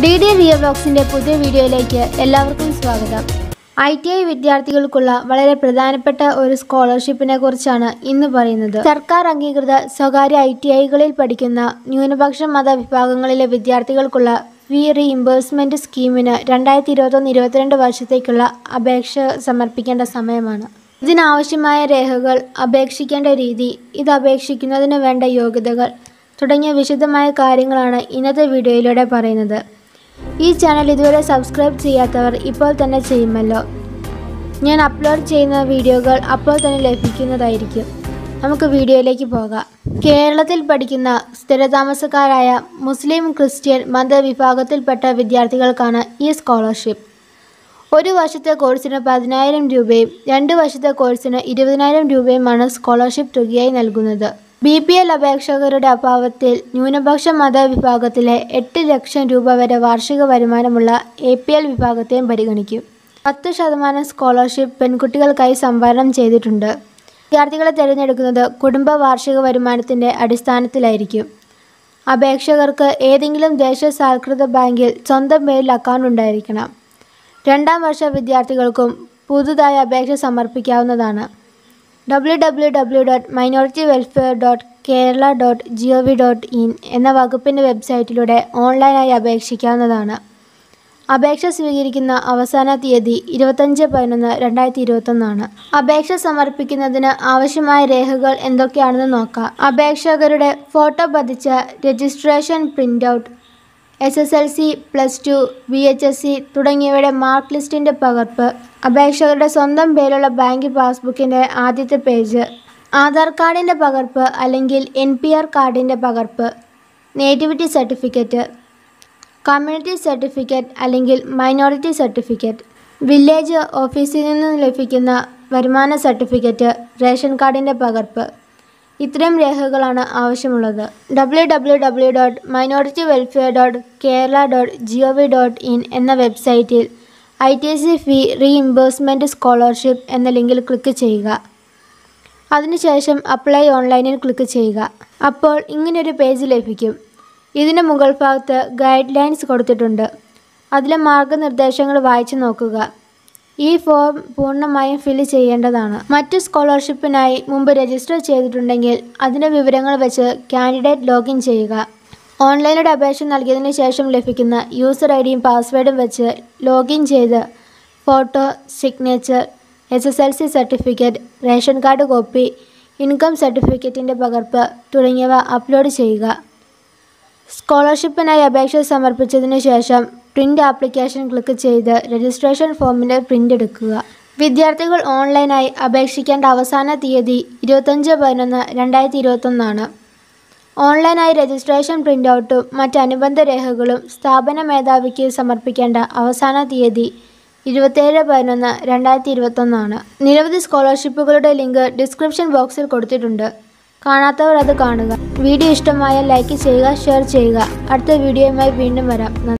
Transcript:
D D Riya ബ്ലോഗ്സിൻ്റെ പുതിയ വീഡിയോയിലേക്ക് എല്ലാവർക്കും സ്വാഗതം ഐ ടി ഐ വിദ്യാർത്ഥികൾക്കുള്ള വളരെ പ്രധാനപ്പെട്ട ഒരു സ്കോളർഷിപ്പിനെ കുറിച്ചാണ് ഇന്ന് പറയുന്നത് സർക്കാർ അംഗീകൃത സ്വകാര്യ ഐ ടി ഐകളിൽ പഠിക്കുന്ന ന്യൂനപക്ഷ മത വിഭാഗങ്ങളിലെ വിദ്യാർത്ഥികൾക്കുള്ള ഫീ റീഇംബേഴ്സ്മെൻറ്റ് സ്കീമിന് രണ്ടായിരത്തി ഇരുപത്തൊന്ന് ഇരുപത്തിരണ്ട് വർഷത്തേക്കുള്ള അപേക്ഷ സമർപ്പിക്കേണ്ട സമയമാണ് ഇതിനാവശ്യമായ രേഖകൾ അപേക്ഷിക്കേണ്ട രീതി ഇത് അപേക്ഷിക്കുന്നതിന് വേണ്ട യോഗ്യതകൾ തുടങ്ങിയ വിശദമായ കാര്യങ്ങളാണ് ഇന്നത്തെ വീഡിയോയിലൂടെ പറയുന്നത് ഈ ചാനൽ ഇതുവരെ സബ്സ്ക്രൈബ് ചെയ്യാത്തവർ ഇപ്പോൾ തന്നെ ചെയ്യുമല്ലോ ഞാൻ അപ്ലോഡ് ചെയ്യുന്ന വീഡിയോകൾ അപ്പോൾ തന്നെ ലഭിക്കുന്നതായിരിക്കും നമുക്ക് വീഡിയോയിലേക്ക് പോകാം കേരളത്തിൽ പഠിക്കുന്ന സ്ഥിരതാമസക്കാരായ മുസ്ലിം ക്രിസ്ത്യൻ മതവിഭാഗത്തിൽപ്പെട്ട വിദ്യാർത്ഥികൾക്കാണ് ഈ സ്കോളർഷിപ്പ് ഒരു വർഷത്തെ കോഴ്സിന് പതിനായിരം രൂപയും രണ്ട് വർഷത്തെ കോഴ്സിന് ഇരുപതിനായിരം രൂപയുമാണ് സ്കോളർഷിപ്പ് തുകയായി നൽകുന്നത് ബി പി എൽ അപേക്ഷകരുടെ അഭാവത്തിൽ ന്യൂനപക്ഷ മതവിഭാഗത്തിലെ എട്ട് ലക്ഷം രൂപ വരെ വാർഷിക വരുമാനമുള്ള എ പി എൽ വിഭാഗത്തെയും പരിഗണിക്കും പത്ത് ശതമാനം സ്കോളർഷിപ്പ് പെൺകുട്ടികൾക്കായി സംവരണം ചെയ്തിട്ടുണ്ട് വിദ്യാർത്ഥികളെ തിരഞ്ഞെടുക്കുന്നത് കുടുംബ വാർഷിക വരുമാനത്തിൻ്റെ അടിസ്ഥാനത്തിലായിരിക്കും അപേക്ഷകർക്ക് ഏതെങ്കിലും ദേശസാൽകൃത ബാങ്കിൽ സ്വന്തം പേരിൽ അക്കൗണ്ട് ഉണ്ടായിരിക്കണം രണ്ടാം വർഷ വിദ്യാർത്ഥികൾക്കും പുതുതായി അപേക്ഷ സമർപ്പിക്കാവുന്നതാണ് W W W dot minority welfare dot Kerala dot G O V dot in എന്ന വകുപ്പിൻ്റെ വെബ്സൈറ്റിലൂടെ ഓൺലൈനായി അപേക്ഷിക്കാവുന്നതാണ് അപേക്ഷ സ്വീകരിക്കുന്ന അവസാന തീയതി ഇരുപത്തഞ്ച് പതിനൊന്ന് രണ്ടായിരത്തി ഇരുപത്തൊന്നാണ് അപേക്ഷ സമർപ്പിക്കുന്നതിന് ആവശ്യമായ രേഖകൾ എന്തൊക്കെയാണെന്ന് നോക്കാം അപേക്ഷകരുടെ ഫോട്ടോ പതിച്ച registration print out S S L C plus two B H S C തുടങ്ങിയവയുടെ മാർക്ക് ലിസ്റ്റിൻ്റെ പകർപ്പ് അപേക്ഷകരുടെ സ്വന്തം പേരുള്ള ബാങ്ക് പാസ്ബുക്കിൻ്റെ ആദ്യത്തെ പേജ് ആധാർ കാർഡിൻ്റെ പകർപ്പ് അല്ലെങ്കിൽ എൻ പി ആർ കാർഡിൻ്റെ പകർപ്പ് നേറ്റിവിറ്റി സർട്ടിഫിക്കറ്റ് കമ്മ്യൂണിറ്റി സർട്ടിഫിക്കറ്റ് അല്ലെങ്കിൽ മൈനോറിറ്റി സർട്ടിഫിക്കറ്റ് വില്ലേജ് ഓഫീസിൽ നിന്ന് ലഭിക്കുന്ന വരുമാന സർട്ടിഫിക്കറ്റ് റേഷൻ കാർഡിൻ്റെ പകർപ്പ് ഇത്രയും രേഖകളാണ് ആവശ്യമുള്ളത് W W W dot minority welfare dot Kerala dot G O V dot in എന്ന വെബ്സൈറ്റിൽ I T C fee reimbursement scholarship എന്ന ലിങ്കിൽ ക്ലിക്ക് ചെയ്യുക അതിനുശേഷം അപ്ലൈ ഓൺലൈനിൽ ക്ലിക്ക് ചെയ്യുക അപ്പോൾ ഇങ്ങനൊരു പേജ് ലഭിക്കും ഇതിന് മുകൾ ഭാഗത്ത് ഗൈഡ് ലൈൻസ് കൊടുത്തിട്ടുണ്ട് അതിലെ മാർഗനിർദ്ദേശങ്ങൾ വായിച്ചു നോക്കുക ഈ ഫോം പൂർണ്ണമായും ഫില്ല് ചെയ്യേണ്ടതാണ് മറ്റ് സ്കോളർഷിപ്പിനായി മുമ്പ് രജിസ്റ്റർ ചെയ്തിട്ടുണ്ടെങ്കിൽ അതിൻ്റെ വിവരങ്ങൾ വെച്ച് കാൻഡിഡേറ്റ് ലോഗിൻ ചെയ്യുക ഓൺലൈനിലൂടെ അപേക്ഷ നൽകിയതിന് ശേഷം ലഭിക്കുന്ന യൂസർ ഐ ഡിയും പാസ്വേഡും വെച്ച് ലോഗിൻ ചെയ്ത് photo signature S S L C certificate ration card copy income സർട്ടിഫിക്കറ്റിൻ്റെ പകർപ്പ് തുടങ്ങിയവ അപ്ലോഡ് ചെയ്യുക സ്കോളർഷിപ്പിനായി അപേക്ഷ സമർപ്പിച്ചതിന് ശേഷം പ്രിൻ്റ് ആപ്ലിക്കേഷൻ ക്ലിക്ക് ചെയ്ത് രജിസ്ട്രേഷൻ ഫോമിൻ്റെ പ്രിൻ്റ് എടുക്കുക വിദ്യാർത്ഥികൾ ഓൺലൈനായി അപേക്ഷിക്കേണ്ട അവസാന തീയതി ഇരുപത്തഞ്ച് പതിനൊന്ന് രണ്ടായിരത്തി ഇരുപത്തൊന്നാണ് ഓൺലൈനായി രജിസ്ട്രേഷൻ പ്രിൻ്റ് ഔട്ടും മറ്റ് അനുബന്ധ രേഖകളും സ്ഥാപന മേധാവിക്ക് സമർപ്പിക്കേണ്ട അവസാന തീയതി ഇരുപത്തേഴ് പതിനൊന്ന് രണ്ടായിരത്തി ഇരുപത്തൊന്നാണ് നിരവധി സ്കോളർഷിപ്പുകളുടെ ലിങ്ക് ഡിസ്ക്രിപ്ഷൻ ബോക്സിൽ കൊടുത്തിട്ടുണ്ട് കാണാത്തവർ അത് കാണുക വീഡിയോ ഇഷ്ടമായാൽ ലൈക്ക് ചെയ്യുക ഷെയർ ചെയ്യുക അടുത്ത വീഡിയോയുമായി വീണ്ടും വരാം നന്ദി